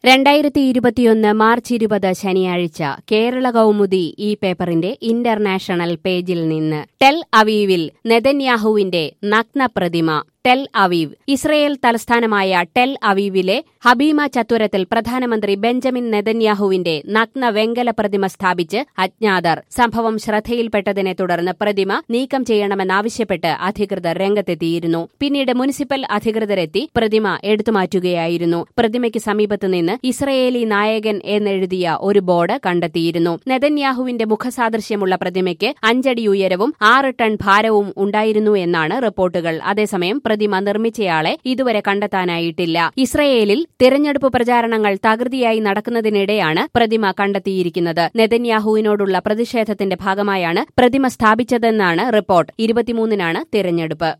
രണ്ടായിരത്തി ഇരുപത്തിയൊന്ന് മാർച്ച് ഇരുപത് ശനിയാഴ്ച കേരള കൗമുദി ഈ പേപ്പറിന്റെ ഇന്റർനാഷണൽ പേജിൽ നിന്ന് ടെൽ അവീവിൽ നെതന്യാഹുവിന്റെ നഗ്നപ്രതിമ ടെൽ അവീവ് ഇസ്രയേൽ തലസ്ഥാനമായ ടെൽ അവീവിലെ ഹബീമ ചത്തുരത്തിൽ പ്രധാനമന്ത്രി ബെഞ്ചമിൻ നെതന്യാഹുവിന്റെ നഗ്ന വെങ്കല പ്രതിമ സ്ഥാപിച്ച് അജ്ഞാതർ സംഭവം ശ്രദ്ധയിൽപ്പെട്ടതിനെ തുടർന്ന് പ്രതിമ നീക്കം ചെയ്യണമെന്നാവശ്യപ്പെട്ട് അധികൃതർ രംഗത്തെത്തിയിരുന്നു പിന്നീട് മുനിസിപ്പൽ അധികൃതരെത്തി പ്രതിമ എടുത്തുമാറ്റുകയായിരുന്നു പ്രതിമയ്ക്ക് സമീപത്ത് നിന്ന് ഇസ്രയേലി നായകൻ എന്നെഴുതിയ ഒരു ബോർഡ് കണ്ടെത്തിയിരുന്നു നെതന്യാഹുവിന്റെ മുഖസാദൃശ്യമുള്ള പ്രതിമയ്ക്ക് അഞ്ചടി ഉയരവും ആറ് ടൺ ഭാരവും ഉണ്ടായിരുന്നു എന്നാണ് റിപ്പോർട്ടുകൾ അതേസമയം പ്രതിമ നിർമ്മിച്ചയാളെ ഇതുവരെ കണ്ടെത്താനായിട്ടില്ല ഇസ്രയേലിൽ തിരഞ്ഞെടുപ്പ് പ്രചാരണങ്ങൾ തകൃതിയായി നടക്കുന്നതിനിടെയാണ് പ്രതിമ കണ്ടെത്തിയിരിക്കുന്നത് നെതന്യാഹുവിനോടുള്ള പ്രതിഷേധത്തിന്റെ ഭാഗമായാണ് പ്രതിമ സ്ഥാപിച്ചതെന്നാണ് റിപ്പോർട്ട് ഇരുപത്തിമൂന്നിനാണ് തിരഞ്ഞെടുപ്പ്